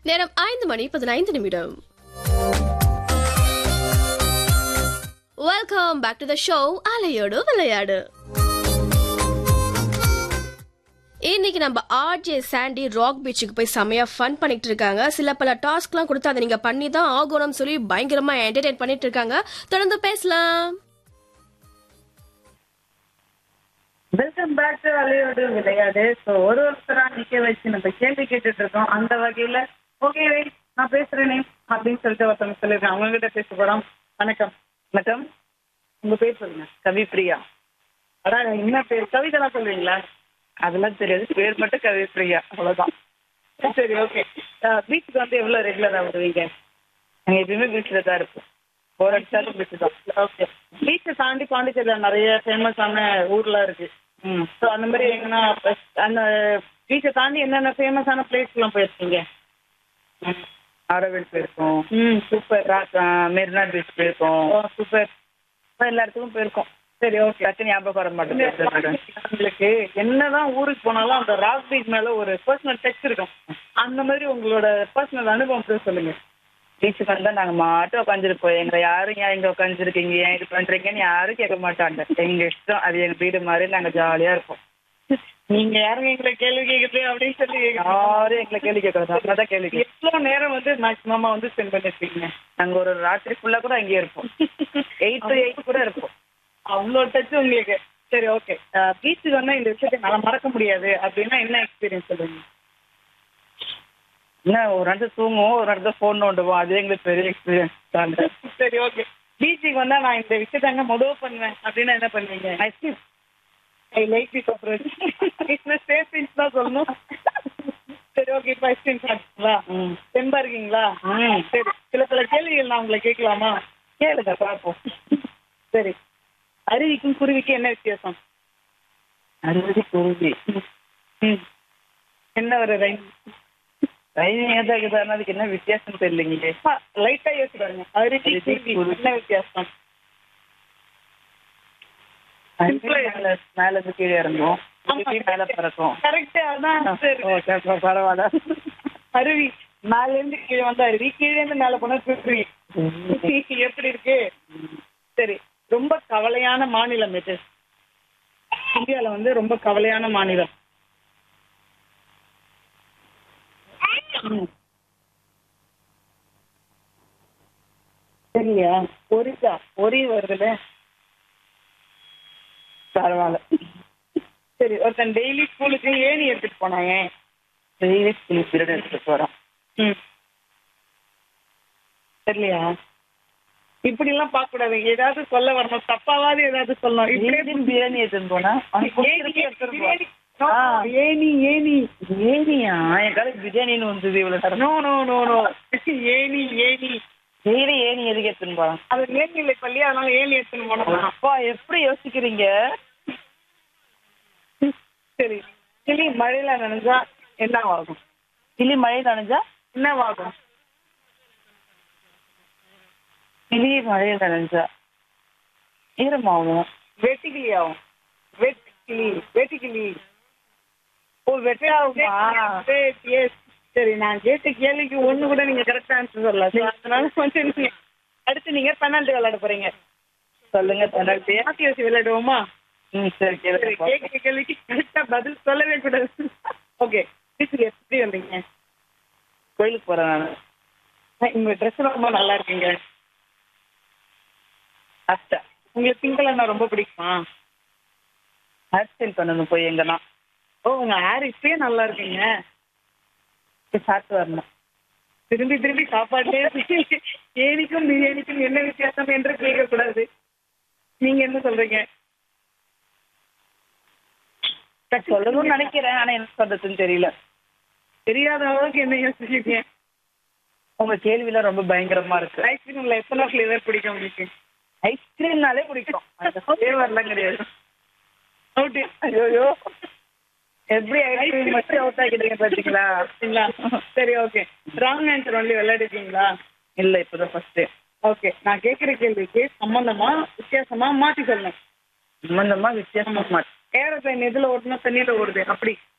நேரம் ஐந்து மணி பதினைந்து நிமிடம் welcome back to the show அலையோடு விளையாடு இன்னைக்கு நம்ம ஆர்ஜே சாண்டி ராக் பீச்சுக்கு போய் செமையா ஃபன் பண்ணிட்டு இருக்காங்க சில பல டாஸ்க்லாம் கொடுத்து அதை நீங்க பண்ணி தான் ஆகணும்னு சொல்லி பயங்கரமா என்டர்டைன் பண்ணிட்டு இருக்காங்க தொடர்ந்து பேசலாம் வெல்கம் பேக் டு அலையோடு விளையாடு ஸோ ஒரு ஒருத்தரா நிக்க வச்சு நம்ம கேள்வி கேட்டுட்டு இருக்கோம் அந்த வகையில ஓகே நான் பேசுறேனே அப்படின்னு சொல்லிட்டு ஒருத்தவங்க சொல்லிருக்கேன் அவங்க கிட்ட பேச போறோம் வணக்கம் வணக்கம் உங்க பேர் சொல்லுங்க கவிப்ரியா அடா என்ன பேர் கவிதைலாம் சொல்றீங்களா அதெல்லாம் தெரியாது பேர் மட்டும் கவிப்ரியா அவ்வளவுதான் சரி ஓகே பீச்சுக்கு வந்து எவ்வளவு ரெகுலரா வருவீங்க நாங்க எப்பயுமே பீச்சில் தான் இருப்போம் ஒரு அடிச்சாலும் பீச் தான் ஓகே பீச்சை தாண்டி பாண்டிச்சேரியில நிறைய ஃபேமஸான ஊர்லாம் இருக்கு ம் ஸோ அந்த மாதிரி எங்கன்னா அந்த பீச்சை தாண்டி என்னென்ன ஃபேமஸான பிளேஸ்க்குலாம் போயிருக்கீங்க ஆரோவில் போயிருக்கோம் ம் சூப்பர் மெரினா பீச் போயிருக்கோம் ஓ சூப்பர் எல்லா இடத்துக்கும் போயிருக்கோம் சரி ஓகே டக்கு ஞாபகம் வர மாட்டேங்குது உங்களுக்கு என்னதான் ஊருக்கு போனாலும் அந்த ராக் பீச் மேல ஒரு பர்சனல் டச் இருக்கும் அந்த மாதிரி உங்களோட பர்சனல் அனுபவம் சொல்லுங்க பீச்சுக்கு வந்தா நாங்க மாட்டும் உட்காந்துருப்போம் எங்களை யாரும் ஏன் இங்க உட்காந்துருக்கீங்க ஏன் இது பண்றீங்கன்னு யாரும் கேட்க மாட்டாங்க எங்க இஷ்டம் அது எங்க வீடு மாதிரி நாங்க ஜாலியா இருப்போம் நீங்க யாரும் எங்களை கேள்வி கேக்குது அப்படின்னு சொல்லி யாரும் எங்களை கேள்வி கேட்கறது அதான் கேள்வி எவ்வளவு நேரம் வந்து மேக்சிமமா வந்து ஸ்பெண்ட் பண்ணிருப்பீங்க நாங்க ஒரு ராத்திரி ஃபுல்லா கூட அங்கேயே இருப்போம் எயிட் டு எயிட் கூட இருப்போம் அவ்வளோ டச் உங்களுக்கு சரி ஓகே பீச்சுக்கு வந்தா இந்த விஷயத்தை என்னால மறக்க முடியாது அப்படின்னா என்ன எக்ஸ்பீரியன்ஸ் சொல்லுங்க என்ன ஒரு இடத்துல தூங்குவோம் ஒரு இடத்துல ஃபோன் நோண்டுவோம் அது எங்களுக்கு பெரிய எக்ஸ்பீரியன்ஸ் தாங்க சரி ஓகே பீச்சுக்கு வந்தா நான் இந்த விஷயத்த அங்க முதல் பண்ணுவேன் அப்படின்னா என்ன பண்ணுவீங்க ice cream I like this approach safe things தான் சொல்லணும் சரி ஓகே இப்போ ஐஸ்கிரீம் சாப்பிட்டீங்களா தெம்பா இருக்கீங்களா சரி சில பல கேள்விகள் நான் உங்களை கேட்கலாமா கேளுங்க பார்ப்போம் சரி அருவிக்கும் குருவிக்கும் என்ன வித்தியாசம் அருவி குருவி ம் என்ன ஒரு ரைம் ரைமிங் எதாவது இருக்குதானா அதுக்கு என்ன வித்தியாசம் தெரியலீங்களே லைட்டா யோசிச்சு பாருங்க அருவி குருவி என்ன வித்தியாசம் மேல இருந்து கீழே இறங்கும் மேல பறக்கும் கரெக்ட் அதான் பரவாயில்ல அருவி மேல இருந்து கீழே வந்து அருவி கீழே இருந்து மேல போனா குருவி எப்படி இருக்கு சரி ரொம்ப கவலையான மாநிலம் எது இந்தியால வந்து ரொம்ப கவலையான மாநிலம் ம். சரியா ஒரிசா ஒரி வருதுல பரவாயில்ல சரி ஒருத்தன் டெய்லி ஸ்கூலுக்கு ஏணி எடுத்துட்டு போனாங்க டெய்லி ஸ்கூலுக்கு பீரியட் எடுத்துட்டு போறான் ம் தெரியலையா இப்படி எல்லாம் பார்க்க கூடாது ஏதாவது சொல்ல வரணும் தப்பாவது ஏதாவது சொல்லணும் இப்படியே பிரியாணி எடுத்துட்டு போனா ஏனி ஏனி ஏனியா என் காலேஜ் பிரியாணின்னு வந்தது இவ்வளவு நோ நோ நோ நோ ஏனி ஏனி டெய்லி ஏணி எதுக்கு எடுத்துன்னு போறான் அது ஏனியில பள்ளி அதனால ஏணி எடுத்துன்னு போனோம் அப்பா எப்படி யோசிக்கிறீங்க சரி கிளி மழையில நனைஞ்சா என்ன ஆகும் கிளி மழையில நனைஞ்சா என்னவாகும் கிளி மழையில நனைஞ்சா ஈரமாகும் வெட்டுக்கிளி ஆகும் வெட்டுக்கிளி வெட்டுக்கிளி ஓ வெட்டாகுமா எஸ் சரி நான் கேட்ட கேள்விக்கு ஒண்ணு கூட நீங்க கரெக்டா ஆன்சர் சொல்லல So, அதனால வந்து நீங்க அடுத்து நீங்க பெனால்டி விளையாட போறீங்க சொல்லுங்க பெனால்டி மாத்தி யோசி விளையாடுவோமா ம் சரி சரி கேட்க கேள்விக்கு கரெக்டா பதில் சொல்லவே கூடாது ஓகே டீச்சர் எப்படி வந்தீங்க கோயிலுக்கு போறேன் நான் உங்க ட்ரெஸ் ரொம்ப நல்லா இருக்குங்க அஸ்டா உங்களுக்கு பிங்க் என்ன ரொம்ப பிடிக்குமா ஹேர் ஸ்டைல் பண்ணணும் போய் எங்கன்னா ஓ உங்க ஹேர் இப்பயே நல்லா இருக்குங்க சாப்பிட்டு வரணும் திரும்பி திரும்பி சாப்பாடுலேயே ஏனிக்கும் பிரியாணிக்கும் என்ன வித்தியாசம் என்று கேட்கக்கூடாது நீங்க என்ன சொல்றீங்க சொல்லணும்னு நினைக்கிறேன் ஆனா என்ன சொல்றதுன்னு தெரியல தெரியாத அளவுக்கு என்ன யோசிச்சிருக்கீங்க உங்க கேள்வியில ரொம்ப பயங்கரமா இருக்கு ஐஸ்கிரீம்ல எத்தனை ஃபிளேவர் பிடிக்கும் உங்களுக்கு ஐஸ்கிரீம்னாலே பிடிக்கும் அந்த ஃபிளேவர்லாம் கிடையாது அவுட்டு ஐயோ எப்படி ஐஸ்கிரீம் மட்டும் அவுட் ஆகிடுறீங்க பாத்தீங்களா இல்ல சரி ஓகே ராங் ஆன்சர் ஒன்லி விளையாடிருக்கீங்களா இல்ல இப்பதான் ஃபர்ஸ்ட் ஓகே நான் கேக்குற கேள்விக்கு சம்பந்தமா வித்தியாசமா மாத்தி சொல்லணும் சம்பந்தமா வித்தியாசமா மாத்தி ஏரோப்ளைன் எதுல ஓடணும் தண்ணியில ஓடுது அப்படி